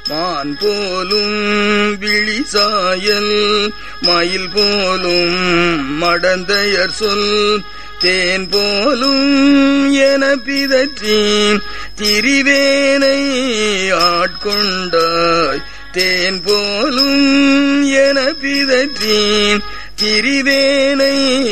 மான் போலும் விழிசாயல் மயில் போலும் மடந்தையர் சொல் தேன் போலும் என பிதற்றி திரிவேனை ஆட்கொண்டாய் தேன் போலும் என பிதற்றி திரிவேனை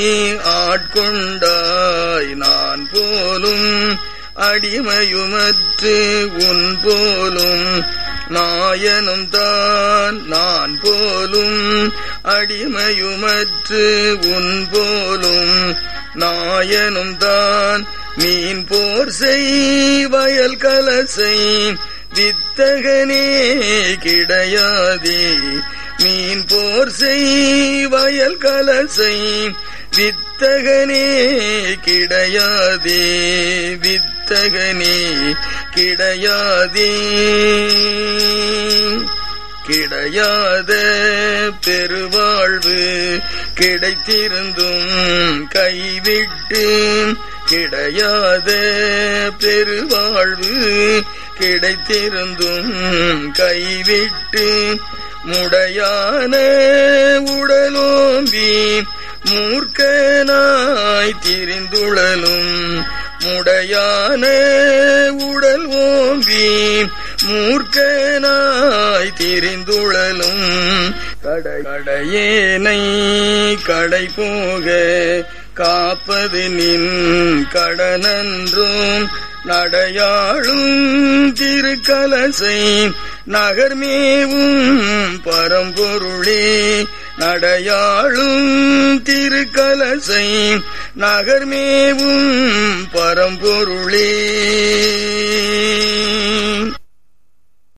ஆட்கொண்டாய் நான் போலும் அடிமையுமற்று உன் போலும் நாயனும் தான் நான் போலும் அடிமையுமற்று உன் போலும் நாயனும் தான் மீன் போர் செய் வயல் கலசை வித்தகனே கிடையாதே மீன் போர் செய் வயல் கலசை வித்தகனே கிடையாதே வித்தகனே கிடையாதே கிடையாத பெருவாழ்வு கிடைத்திருந்தும் கைவிட்டு கிடையாத பெருவாழ்வு கிடைத்திருந்தும் கைவிட்டு முடையான உடலோம்பி மூர்க்கனாய் திரிந்துழலும் முடையான உடல் ஓம்பி மூர்க்கனாய் திரிந்துழலும் கடையேனை கடை போக காப்பது நின் கடனன்றும் நடையாளும் திருக்கலசை நகர்மேவும் பரம்பொருளே நடையாளும் திருக்கலசை நகர்மேவும் பரம்பொருளே